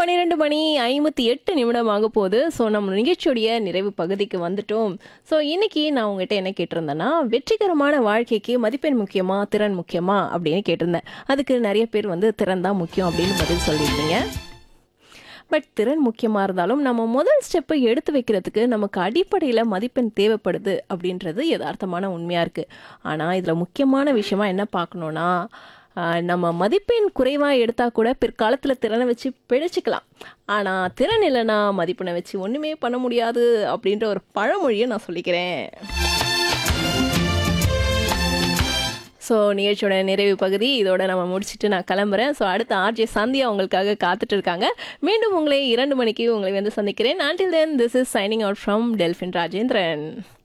பன்னிரெண்டு மணி ஐம்பத்தி எட்டு நிமிடம் ஆக போகுது ஸோ நம்ம நிகழ்ச்சியுடைய நிறைவு பகுதிக்கு வந்துட்டோம் ஸோ இன்னைக்கு நான் உங்ககிட்ட என்ன கேட்டிருந்தேன்னா வெற்றிகரமான வாழ்க்கைக்கு மதிப்பெண் முக்கியமா திறன் முக்கியமா அப்படின்னு கேட்டிருந்தேன் அதுக்கு நிறைய பேர் வந்து திறன் தான் முக்கியம் அப்படின்னு பதில் சொல்லியிருந்தீங்க பட் திறன் முக்கியமாக இருந்தாலும் நம்ம முதல் ஸ்டெப்பை எடுத்து வைக்கிறதுக்கு நமக்கு அடிப்படையில் மதிப்பெண் தேவைப்படுது அப்படின்றது யதார்த்தமான உண்மையாக இருக்குது ஆனால் இதில் முக்கியமான விஷயமா என்ன பார்க்கணுன்னா ஆஹ், நம்ம மதிப்பெண் குறைவாக எடுத்தால் கூட பிற்காலத்தில் திறனை வச்சு பிழைச்சிக்கலாம் ஆனால் திறன் இல்லைன்னா மதிப்பெண்ணை வச்சு ஒன்றுமே பண்ண முடியாது அப்படின்ற ஒரு பழமொழியை நான் சொல்லிக்கிறேன் ஸோ நிகழ்ச்சியோட நிறைவு பகுதி இதோட நம்ம முடிச்சுட்டு நான் கிளம்புறேன் ஸோ அடுத்த ஆர்ஜே சந்தியா உங்களுக்காக காத்துட்டு இருக்காங்க மீண்டும் உங்களை இரண்டு மணிக்கு உங்களை வந்து சந்திக்கிறேன் until then this is signing out from Delphin Rajendran